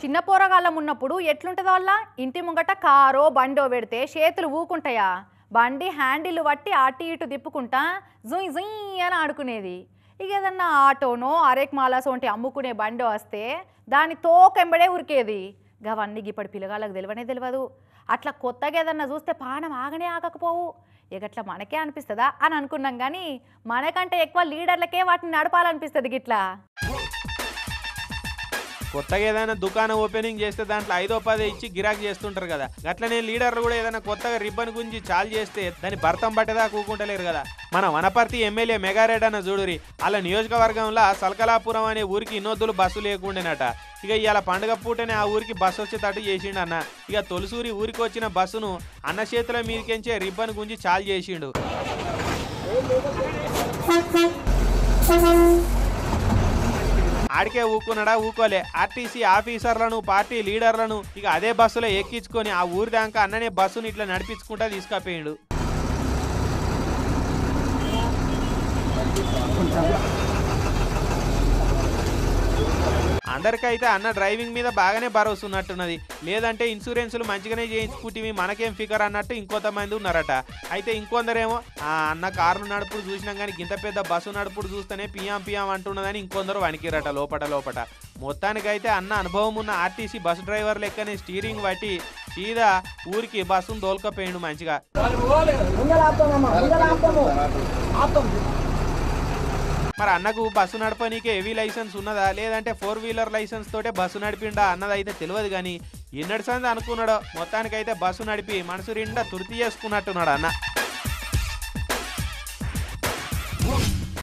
చిన్న పోరగాళ్ళం ఉన్నప్పుడు ఎట్లుంటుందో వాళ్ళ ఇంటి ముంగట కారో బండో పెడితే చేతులు ఊకుంటాయా బండి హ్యాండిల్ పట్టి అటు ఇటు తిప్పుకుంటా జుయ్ జుయ్ అని ఆడుకునేది ఇక ఏదన్నా ఆటోనో అరేక్ మాలాసో వంటి అమ్ముకునే బండి వస్తే దాని తోకెంబడే ఉరికేది గవన్నీ ఇప్పటి పిల్లగాళ్ళకి తెలివనే తెలియదు అట్లా కొత్తగా ఏదన్నా చూస్తే పానం ఆగనే ఆగకపోవు ఇక మనకే అనిపిస్తుందా అని అనుకున్నాం కానీ మనకంటే ఎక్కువ లీడర్లకే వాటిని నడపాలనిపిస్తుంది గిట్లా కొత్తగా ఏదైనా దుకాణం ఓపెనింగ్ చేస్తే దాంట్లో ఐదో పదే ఇచ్చి గిరాకీ చేస్తుంటారు కదా అట్లనే లీడర్లు కూడా ఏదైనా కొత్తగా రిబ్బన్ గురించి చాలు చేస్తే దాన్ని భర్తం పట్టేదా కూకుంటలేరు కదా మన వనపర్తి ఎమ్మెల్యే మెగారెడ్డి అన్న చూడురి అలా నియోజకవర్గంలో సల్కలాపురం అనే ఊరికి ఇన్నొద్దులు బస్సు లేకుండేనట ఇక ఇవాళ పండుగ పూటనే ఆ ఊరికి బస్సు వచ్చేటట్టు చేసిండు అన్న ఇక తొలిసూరి ఊరికి వచ్చిన బస్సును అన్న చేతుల మీదకించే రిబ్బన్ గుంజి చాలు చేసిండు ఆడికే ఊకున్నాడా ఊకోలే ఆర్టీసీ ఆఫీసర్లను పార్టీ లీడర్లను ఇక అదే బస్సులో ఎక్కించుకొని ఆ ఊరి దాకా అన్ననే బస్సుని ఇట్లా నడిపించుకుంటా తీసుకపోయిండు అందరికైతే అన్న డ్రైవింగ్ మీద బాగానే భరోసా ఉన్నట్టున్నది లేదంటే ఇన్సూరెన్సులు మంచిగానే చేయించుకుంటే మనకేం ఫికర్ అన్నట్టు ఇంకొంతమంది ఉన్నారట అయితే ఇంకొందరేమో ఆ అన్న కార్లు నడుపుడు చూసినాం కానీ గింత పెద్ద బస్సు నడుపుడు చూస్తేనే పియాం పియాం అంటున్నదని ఇంకొందరు వణికిరట లోపట లోపట మొత్తానికైతే అన్న అనుభవం ఉన్న ఆర్టీసీ బస్ డ్రైవర్ లెక్కనే స్టీరింగ్ పట్టి సీదా ఊరికి బస్సును దోల్కపోయిండు మంచిగా మరి అన్నకు బస్సు నడపనీకే హెవీ లైసెన్స్ ఉన్నదా లేదంటే ఫోర్ వీలర్ లైసెన్స్ తోటే బస్సు నడిపిండా అన్నది అయితే తెలియదు కానీ ఎన్నటి సంది అనుకున్నాడో మొత్తానికైతే బస్సు నడిపి మనసు నిండా తుర్తి చేసుకున్నట్టున్నాడు అన్న